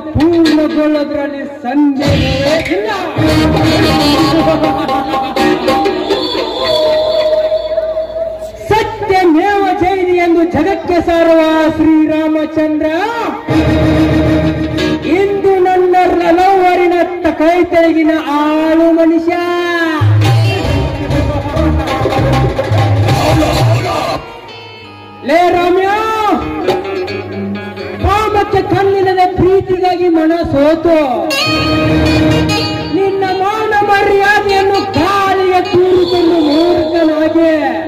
ಪೂರ್ಣಗೊಳ್ಳೋದ್ರಲ್ಲಿ ಸಂದೇಹವೇ ಇಲ್ಲ ಸತ್ಯಮೇವ ಜೈನಿ ಎಂದು ಜಗಕ್ಕೆ ಸಾರುವ ಶ್ರೀರಾಮಚಂದ್ರ ಇಂದು ನನ್ನ ಲವರಿನ ಕೈ ತೆಳಗಿನ ಆಳು ಮನುಷ್ಯ ಲೇ ರಾಮ್ಯ ಕಾಮಕ್ಕೆ ಕಣ್ಣಿಲ್ಲದೆ ಪ್ರೀತಿಗಾಗಿ ಮನ ಸೋತು ನಿನ್ನ ಮಾನ ಮರ್ಯಾದೆಯನ್ನು ಗಾಳಿಗೆ ತೂರಿಕೊಂಡು ಮೂರ್ಖನಾಗಿ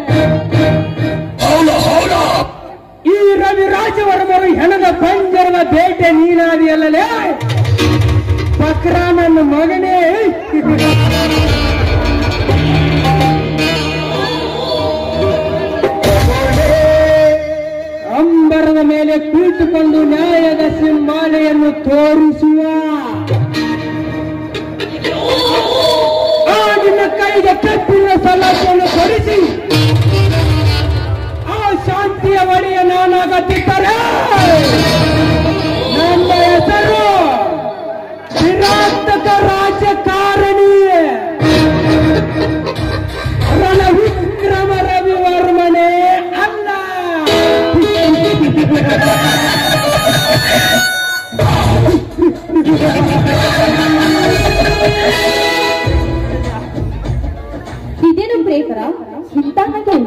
ಈ ರವಿ ರಾಜವರ್ಮರು ಹೆಣದ ಪಂಜರದ ಬೇಟೆ ನೀನಾದಿಯಲ್ಲಲೇ ಬಕ್ರ ನನ್ನ ಮಗನೇ ಅಂಬರದ ಮೇಲೆ ಕುಳಿತುಕೊಂಡು ನ್ಯಾಯದ ಸಿಂಹಾಲೆಯನ್ನು ತೋರಿಸುವ ಆ ನಿನ್ನ ಕೈಗೆ ಕಪ್ಪಿನ ಸಲಹೆಯನ್ನು ಕೊಡಿಸಿ ಆ ಶಾಂತಿಯ ಒಡೆಯ ನಾನಾಗತ್ತಿದ್ದರೆ ನನ್ನ ಹೆಸರು ವಿರಾಟಕ ರಾಜಕಾರಣಿ ರಣವಿಕ್ರಮ ರವಿವರ್ಮನೇ ಅಲ್ಲ ಇದೇನು ಪ್ರೇಕರ ಇಂತ ಹಾಗೆ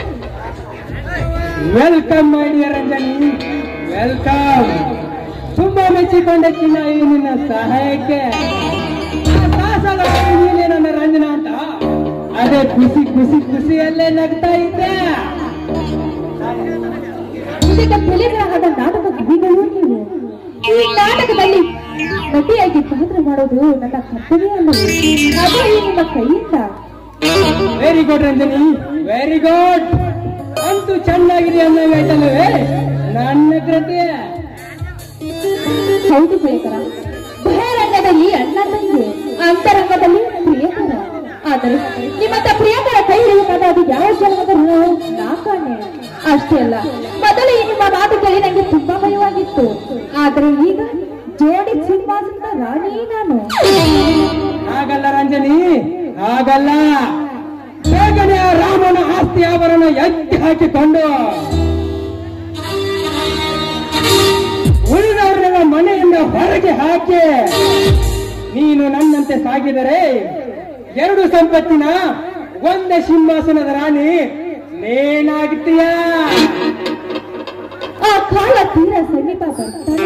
welcome my dear Ranjani welcome ತುಂಬಾ ಮೆಚ್ಚಿಕೊಂಡ ಚಿನ್ನ ಈ ನಿನ್ನ ಸಹಾಯಕ್ಕೆ ಆ ಸಾಹಸದ ನೀನೇ ನನ್ನ ರಂಜನ ಅಂತ ಅದೇ ಖುಷಿ ಖುಷಿ ಖುಷಿಯಲ್ಲೇ ನಗ್ತಾ ಇದ್ದೆ ಇದಕ್ಕೆ ತಲೆಗಳಾದ ನಾಟಕ ಕವಿಗಳು ನೀವು ಈ ನಾಟಕದಲ್ಲಿ ನಟಿಯಾಗಿ ಪಾತ್ರ ಮಾಡೋದು ನನ್ನ ಕರ್ತವ್ಯ ಅಲ್ಲವೇ ಅದು ಈ ನಿಮ್ಮ ಕೈಯಿಂದ very good Ranjani very good ಅಂತೂ ಚೆನ್ನಾಗಿದೆ ಅಂದಂಗಾಯ್ತಲ್ಲವೇ ನನ್ನ ಕೃತಿ ಹೌದು ಪ್ರಿಯಕರ ಬಹಿರಂಗದಲ್ಲಿ ಅಣ್ಣ ತಂಗಿ ಅಂತರಂಗದಲ್ಲಿ ಪ್ರಿಯಕರ ಆದರೆ ನಿಮ್ಮಂತ ಪ್ರಿಯಕರ ಕೈ ಹಿಡಿಯಬೇಕಾದ ಅದು ಯಾವ ಜನ್ಮದ ಋಣವೋ ನಾ ಕಾಣೆ ಅಷ್ಟೇ ಅಲ್ಲ ಮೊದಲು ಈ ನಿಮ್ಮ ಮಾತು ಕೇಳಿ ನಂಗೆ ತುಂಬಾ ಭಯವಾಗಿತ್ತು ಆದ್ರೆ ಈಗ ಜೋಡಿ ಸಿಂಹಾಸನದ ರಾಣಿ ನಾನು ಹಾಗಲ್ಲ ರಂಜನಿ ಹಾಗಲ್ಲ ಬೇಗನೆ ಆ ರಾಮನ ಆಸ್ತಿ ಆಭರಣ ಎತ್ತಿ ಹಾಕಿಕೊಂಡು ಉಳಿದವರನ್ನ ಮನೆಯಿಂದ ಹೊರಗೆ ಹಾಕಿ ನೀನು ನನ್ನಂತೆ ಸಾಗಿದರೆ ಎರಡು ಸಂಪತ್ತಿನ ಒಂದೇ ಸಿಂಹಾಸನದ ರಾಣಿ ನೇನಾಗ್ತೀಯ ಆ ಕಾಲ ತೀರ ಸಮೀಪ ಬರ್ತಾನೆ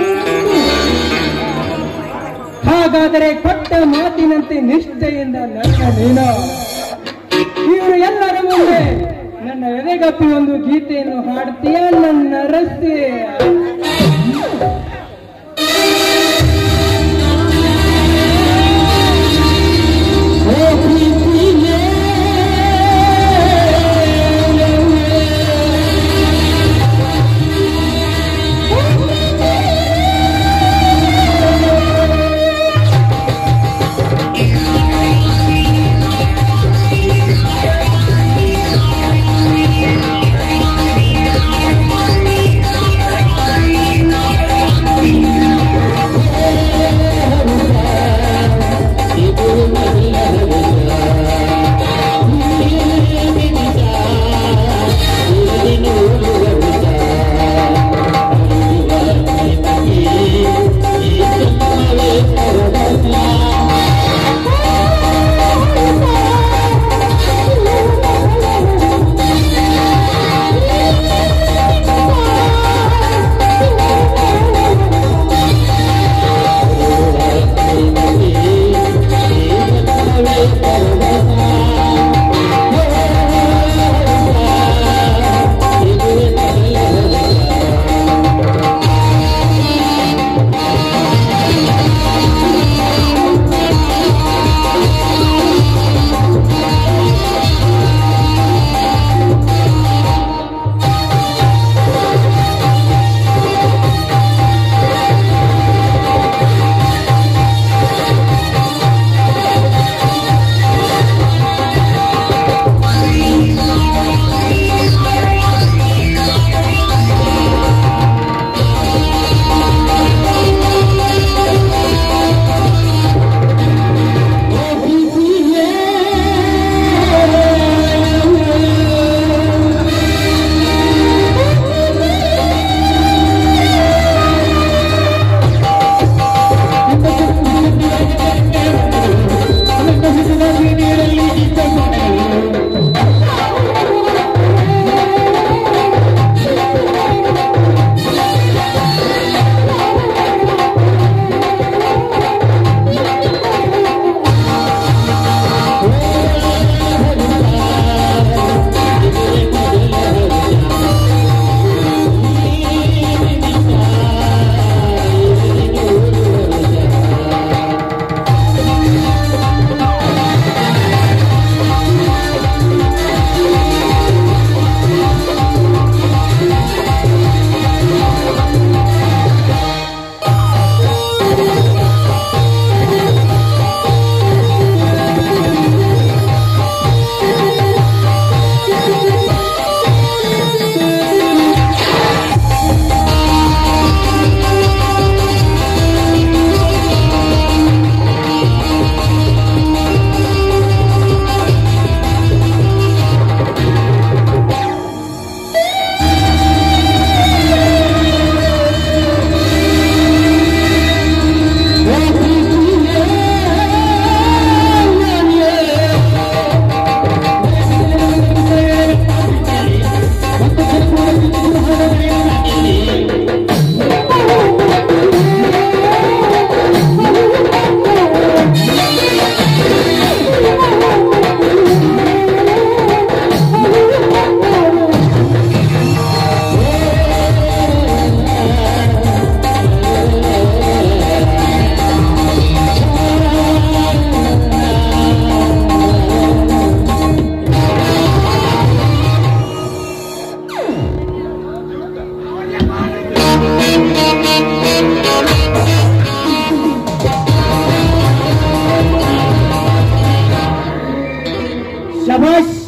ಹಾಗಾದರೆ ಕೊಟ್ಟ ಮಾತಿನಂತೆ ನಿಷ್ಠೆಯಿಂದ ನನ್ನ ನೀನು ಇವರು ಎಲ್ಲರ ಮುಂದೆ ನನ್ನ ಎದೆಗಪ್ಪಿ ಒಂದು ಗೀತೆಯನ್ನು ಹಾಡ್ತೀಯ ನನ್ನ ರಸ್ತೆ Thank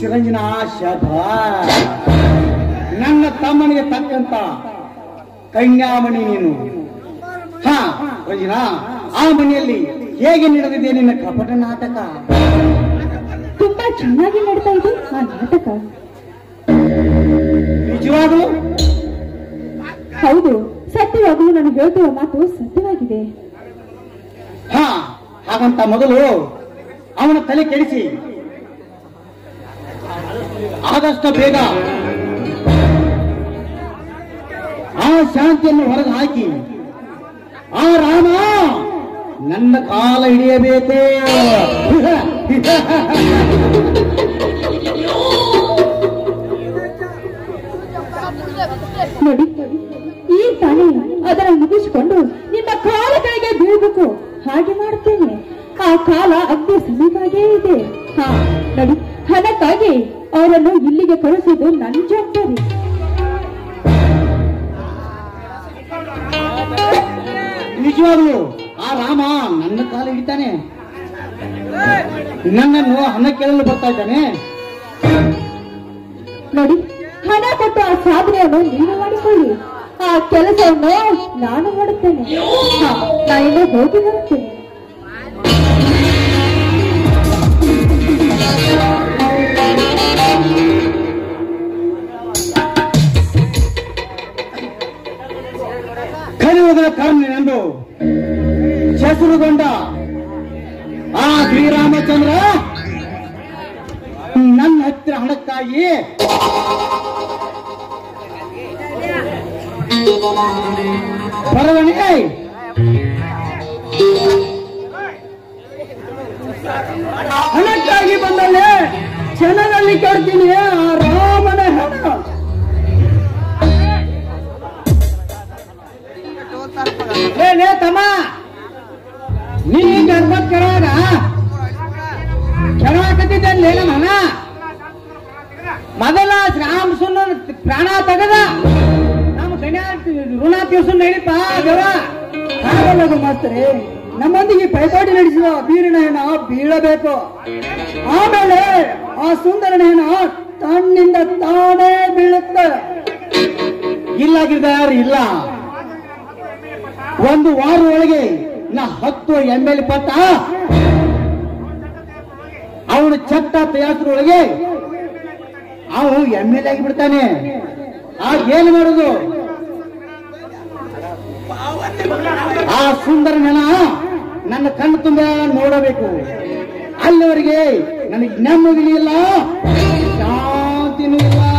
ರಂಜನಾ ಶಭಾ ನನ್ನ ತಮ್ಮನಿಗೆ ತಕ್ಕಂತ ಕನ್ಯಾಮಣಿ ನೀನು ಹಾ ರಂಜನಾ ಆ ಮನೆಯಲ್ಲಿ ಹೇಗೆ ನಡೆದಿದೆ ನಿನ್ನ ಕಪಟ ನಾಟಕ ತುಂಬಾ ಚೆನ್ನಾಗಿ ನಡೀತಾ ಇದೆ ಆ ನಾಟಕ ನಿಜವಾಗಲೂ ಹೌದು ಸತ್ಯವಾಗಲೂ ನಾನು ಹೇಳ್ತಿರೋ ಮಾತು ಸತ್ಯವಾಗಿದೆ ಹಾ ಹಾಗಂತ ಮೊದಲು ಅವನ ತಲೆ ಕೆಡಿಸಿ ಆದಷ್ಟು ಬೇಗ ಆ ಶಾಂತಿಯನ್ನು ಹೊರಗೆ ಹಾಕಿ ಆ ರಾಮ ನನ್ನ ಕಾಲ ಹಿಡಿಯಬೇಕು ನೋಡಿ ಈ ತಾನೇ ಅದನ್ನು ಮುಗಿಸಿಕೊಂಡು ನಿಮ್ಮ ಕಾಲ ಕೆಳಗೆ ಬೀಳ್ಬೇಕು ಹಾಗೆ ಮಾಡುತ್ತೇನೆ ಆ ಕಾಲ ಅಗ್ನಿ ಸಮೀಪಾಗೇ ಇದೆ ಹಾ ನೋಡಿ ಹಣಕ್ಕಾಗಿ ಅವರನ್ನು ಇಲ್ಲಿಗೆ ಕಳಿಸಿದ್ದು ನನ್ನ ಜವಾಬ್ದಾರಿ ನಿಜವಾಗ್ಲು ಆ ರಾಮ ನನ್ನ ಕಾಲ ಹಿಡಿತಾನೆ ನನ್ನನ್ನು ಹಣ ಕೇಳಲು ಬರ್ತಾ ಇದ್ದಾನೆ ನೋಡಿ ಹಣ ಕೊಟ್ಟು ಆ ಸಾಧನೆಯನ್ನು ನೀವು ಮಾಡಿಕೊಳ್ಳಿ ಆ ಕೆಲಸವನ್ನು ನಾನು ಮಾಡುತ್ತೇನೆ ಹಾ ನಾನು ಹೋಗಿ ಬರುತ್ತೇನೆ ಕಲಿಯುವುದರ ಕಾರಣನೆಂದು ಹೆಸರುಗೊಂಡ ಆ ಶ್ರೀರಾಮಚಂದ್ರ ನನ್ನ ಹತ್ತಿರ ಹಣಕ್ಕಾಗಿ ಬರವಣೆ ಹಣಕ್ಕಾಗಿ ಬಂದಲ್ಲಿ ಕ್ಷಣದಲ್ಲಿ ಕೊಡ್ತೀನಿ ಆ ರಾಮನ ಹಣ ಲೇ ಲೇ ತಮ್ಮ ನೀ ಗರ್ಭ ಕೆಳಗ ಕೆಳಕತ್ತಿದ್ದಲ್ಲಿ ನಮ್ಮ ಹಣ ಮೊದಲ ಶ್ರಾಮ ಸುಂದರ ಪ್ರಾಣ ತೆಗದ ನಮ್ಮ ಗಣ್ಯ ಋಣ ತೀರ್ಸು ನಡಿಪ ದೇವ ಆಗಲ್ಲದು ಮಾಸ್ತರೆ ನಮ್ಮೊಂದಿಗೆ ಪೈಪೋಟಿ ನಡೆಸಿದ ಬೀರಿನ ಹೆಣ ಬೀಳಬೇಕು ಆಮೇಲೆ ಆ ಸುಂದರನ ಹೆಣ ತನ್ನಿಂದ ತಾನೇ ಬೀಳುತ್ತೆ ಇಲ್ಲ ಗಿರಿದಾರ್ ಇಲ್ಲ ಒಂದು ವಾರ ಒಳಗೆ ನಾ ಹತ್ತು ಎಮ್ ಎಲ್ ಪಟ್ಟ ಅವನ ಚಟ್ಟ ತಯಾರಿಸೋಳಗೆ ಅವನು ಎಮ್ ಎಲ್ ಆಗಿ ಬಿಡ್ತಾನೆ ಆಗ ಏನು ಮಾಡುದು ಆ ಸುಂದರ ನೆನ ನನ್ನ ಕಣ್ಣು ತುಂಬ ನೋಡಬೇಕು ಅಲ್ಲಿವರೆಗೆ ನನಗೆ ನೆಮ್ಮದಿ ಇಲ್ಲ ಶಾಂತಿನೂ ಇಲ್ಲ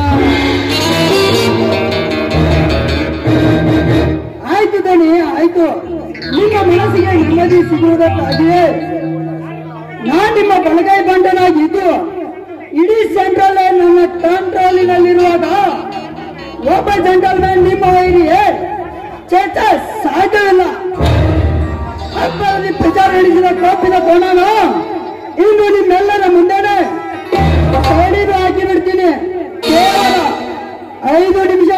ಆಯ್ತು ದಣಿ ಆಯ್ತು ನಿಮ್ಮ ಮನಸ್ಸಿಗೆ ನೆಮ್ಮದಿ ಸಿಗುವುದಕ್ಕಾಗಿಯೇ ನಾನ್ ನಿಮ್ಮ ಬಲಗೈ ಬಂಡನಾಗಿದ್ದು ಇಡೀ ಸೆಂಟ್ರಲ್ ನನ್ನ ಕಂಟ್ರೋಲಿನಲ್ಲಿರುವಾಗ ಒಬ್ಬ ಜೆಂಟಲ್ಮ್ಯಾನ್ ನಿಮ್ಮ ವೈರಿಯೇ ಚೇತ ಸಾಧ್ಯವಿಲ್ಲ ಅಕ್ಕರಲ್ಲಿ ಪ್ರಚಾರ ನಡೆಸಿದ ಕಪ್ಪಿನ ಕೋಣನ ಇನ್ನು ನಿಮ್ಮೆಲ್ಲರ ಮುಂದೆನೆ ಕಡಿದು ಹಾಕಿ ಬಿಡ್ತೀನಿ ಕೇವಲ ಐದು ನಿಮಿಷ